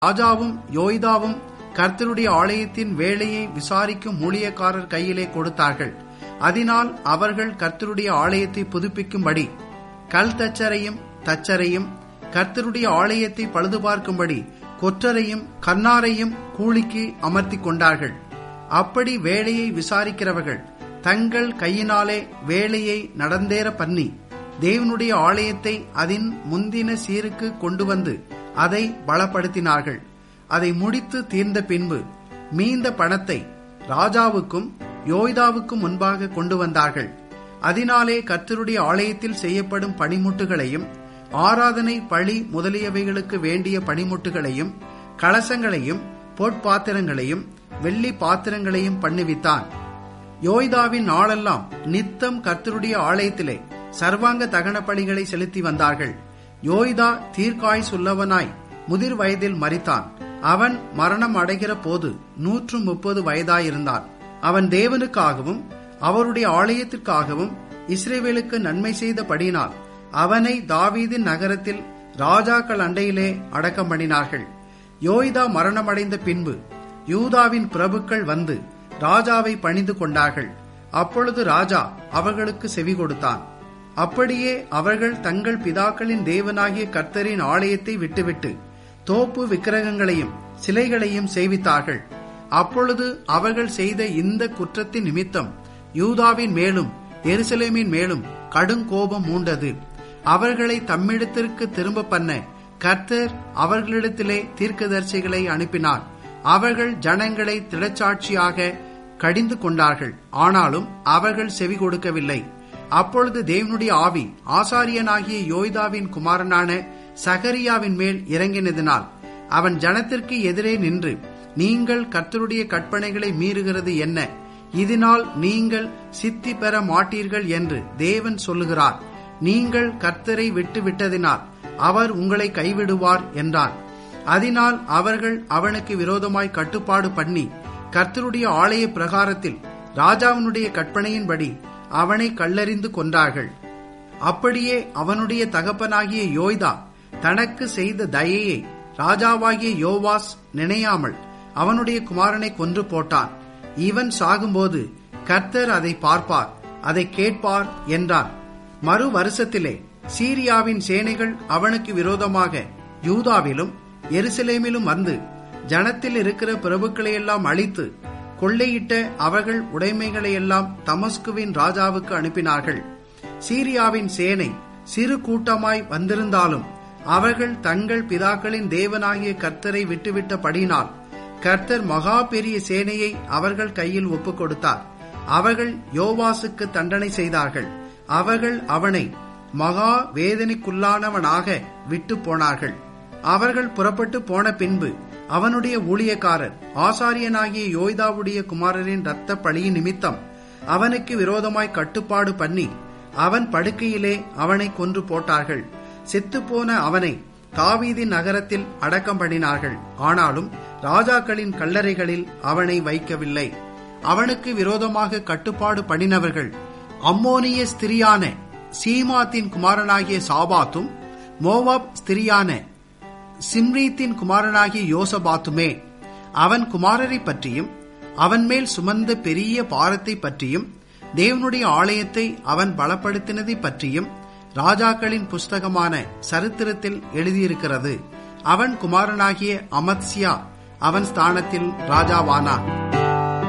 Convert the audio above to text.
ராஜாவும் யோய்தாவும் கர்த்தருடைய ஆலயத்தின் வேலையை விசாரிக்கும் ஊழியக்காரர் கையிலே கொடுத்தார்கள் அதனால் அவர்கள் கர்த்தருடைய ஆலயத்தை புதுப்பிக்கும்படி கல் தச்சரையும் தச்சரையும் கர்த்தருடைய ஆலயத்தை பழுது பார்க்கும்படி கொற்றரையும் கண்ணாரையும் கூலிக்கு அமர்த்தி கொண்டார்கள் அப்படி வேலையை விசாரிக்கிறவர்கள் தங்கள் கையினாலே வேலையை நடந்தேற பண்ணி தேவனுடைய ஆலயத்தை அதன் முந்தின சீருக்கு கொண்டு வந்து அதை பலப்படுத்தினார்கள் அதை முடித்து தீர்ந்த பின்பு மீந்த பணத்தை ராஜாவுக்கும் யோய்தாவுக்கும் முன்பாக கொண்டு வந்தார்கள் அதனாலே கர்த்தருடைய ஆலயத்தில் செய்யப்படும் பணிமுட்டுகளையும் ஆராதனை பழி முதலியவைகளுக்கு வேண்டிய பணிமுட்டுகளையும் கலசங்களையும் பொற்பாத்திரங்களையும் வெள்ளி பாத்திரங்களையும் பண்ணுவித்தான் யோய்தாவின் நாளெல்லாம் நித்தம் கர்த்தருடைய ஆலயத்திலே சர்வாங்க தகன பலிகளை செலுத்தி வந்தார்கள் யோய்தா தீர்க்காயுசுள்ளவனாய் முதிர் வயதில் மரித்தான் அவன் மரணம் அடைகிற போது நூற்று முப்பது வயதாயிருந்தான் அவன் தேவனுக்காகவும் அவருடைய ஆலயத்திற்காகவும் இஸ்ரேவேலுக்கு நன்மை செய்தபடியினால் அவனை தாவீதின் நகரத்தில் ராஜாக்கள் அண்டையிலே அடக்கம் பண்ணினார்கள் யோய்தா மரணமடைந்த பின்பு யூதாவின் பிரபுக்கள் வந்து ராஜாவை பணிந்து கொண்டார்கள் அப்பொழுது ராஜா அவர்களுக்கு செவி கொடுத்தான் அப்படியே அவர்கள் தங்கள் பிதாக்களின் தேவனாகிய கர்த்தரின் ஆலயத்தை விட்டுவிட்டு தோப்பு விக்கிரகங்களையும் சிலைகளையும் சேவித்தார்கள் அப்பொழுது அவர்கள் செய்த இந்த குற்றத்தின் நிமித்தம் யூதாவின் மேலும் எருசலேமின் மேலும் கடுங்கோபம் மூண்டது அவர்களை தம்மிடத்திற்கு திரும்ப பண்ண கர்த்தர் அவர்களிடத்திலே தீர்க்கதரிசிகளை அனுப்பினார் அவர்கள் ஜனங்களை திடச்சாட்சியாக கடிந்து கொண்டார்கள் ஆனாலும் அவர்கள் செவி கொடுக்கவில்லை அப்பொழுது தேவனுடைய ஆவி ஆசாரியனாகிய யோய்தாவின் குமாரனான சகரியாவின் மேல் இறங்கினதினால் அவன் ஜனத்திற்கு எதிரே நின்று நீங்கள் கர்த்தருடைய கற்பனைகளை மீறுகிறது என்ன இதனால் நீங்கள் சித்தி பெற மாட்டீர்கள் என்று தேவன் சொல்லுகிறார் நீங்கள் கர்த்தரை விட்டு விட்டதினால் அவர் உங்களை கைவிடுவார் என்றான் அதனால் அவர்கள் அவனுக்கு விரோதமாய் கட்டுப்பாடு பண்ணி கர்த்தருடைய ஆலய பிரகாரத்தில் ராஜாவினுடைய கற்பனையின்படி அவனை கல்லறிந்து கொன்றார்கள் அப்படியே அவனுடைய தகப்பனாகிய யோய்தா தனக்கு செய்த தயையை ராஜாவாகிய யோவாஸ் நினையாமல் அவனுடைய குமாரனை கொன்று போட்டான் இவன் சாகும்போது கர்த்தர் அதை பார்ப்பார் அதை கேட்பார் என்றான் மறு வருஷத்திலே சீரியாவின் சேனைகள் அவனுக்கு விரோதமாக யூதாவிலும் எருசலேமிலும் வந்து ஜனத்தில் இருக்கிற பிரபுக்களையெல்லாம் அழித்து கொள்ளையிட்ட அவர்கள் உடைமைகளையெல்லாம் தமஸ்குவின் ராஜாவுக்கு அனுப்பினார்கள் சீரியாவின் சேனை சிறு கூட்டமாய் வந்திருந்தாலும் அவர்கள் தங்கள் பிதாக்களின் தேவனாகிய கர்த்தரை விட்டுவிட்டபடினால் கர்த்தர் மகா பெரிய சேனையை அவர்கள் கையில் ஒப்புக் கொடுத்தார் அவர்கள் யோவாசுக்கு தண்டனை செய்தார்கள் அவர்கள் அவனை மகா வேதனைக்குள்ளானவனாக விட்டு போனார்கள் அவர்கள் புறப்பட்டு போன பின்பு அவனுடைய ஊழியக்காரர் ஆசாரியனாகிய யோய்தாவுடைய குமாரரின் இரத்த பழியின் நிமித்தம் அவனுக்கு விரோதமாய் கட்டுப்பாடு பண்ணி அவன் படுக்கையிலே அவனை கொன்று போட்டார்கள் செத்துப்போன அவனை தாவீதின் நகரத்தில் அடக்கம் பண்ணினார்கள் ஆனாலும் ராஜாக்களின் கல்லறைகளில் அவனை வைக்கவில்லை அவனுக்கு விரோதமாக கட்டுப்பாடு பண்ணினவர்கள் அம்மோனிய ஸ்திரியான சீமாத்தின் குமாரனாகிய சாபாத்தும் மோவாப் ஸ்திரியான சிம்ரீத்தின் குமாரனாகிய யோசபாத்துமே அவன் குமாரரை பற்றியும் அவன் மேல் சுமந்த பெரிய பாரத்தை பற்றியும் தேவனுடைய ஆலயத்தை அவன் பலப்படுத்தினதை பற்றியும் ராஜாக்களின் புஸ்தகமான சரித்திரத்தில் எழுதியிருக்கிறது அவன் குமாரனாகிய அமத்சியா அவன் ஸ்தானத்தில் ராஜாவானான்